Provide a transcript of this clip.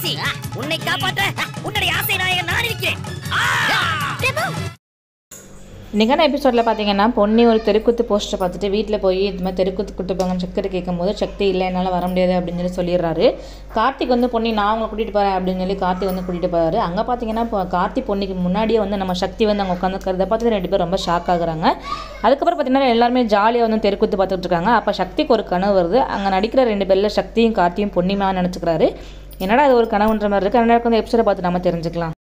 ராட்சசி உன்னை காப்பாற்ற உன்னுடைய ஆசை நாயகன் நான் இருக்கிறேன் நிகழ எபிசோடில் பார்த்தீங்கன்னா பொன்னி ஒரு தெருக்கூத்து போஸ்ட்டை பார்த்துட்டு வீட்டில் போய் இது மாதிரி தெருக்கூத்து கூட்டு போங்கன்னு சக்தி கேட்கும்போது சக்தி இல்லை என்னால் வர முடியாது அப்படின்னு சொல்லி சொல்லிடுறாரு கார்த்திக் வந்து பொன்னி நான் உங்களை கூட்டிகிட்டு போகிறேன் அப்படின்னு சொல்லி கார்த்திக் வந்து கூட்டிகிட்டு போகிறாரு அங்கே பார்த்தீங்கன்னா இப்போ கார்த்திக் பொன்னிக்கு முன்னாடியே வந்து நம்ம சக்தி வந்து அங்கே உட்காந்துக்கிறத பார்த்து ரெண்டு பேரும் ரொம்ப ஷாக் ஆகுறாங்க அதுக்கப்புறம் பார்த்தீங்கன்னா எல்லாருமே ஜாலியாக வந்து தெருக்கூத்து பார்த்துட்டு இருக்காங்க அப்போ சக்திக்கு ஒரு கனவு வருது அங்கே நடிக்கிற ரெண்டு பேரில் சக்தியும் கார்த்தியும் பொன்னிமா நினச்சிக்கிறாரு என்னடா அது ஒரு கனவுன்ற மாதிரி இருக்குது அந்த வந்து எபிசோடை பார்த்து நம்ம தெரிஞ்சுக்கலாம்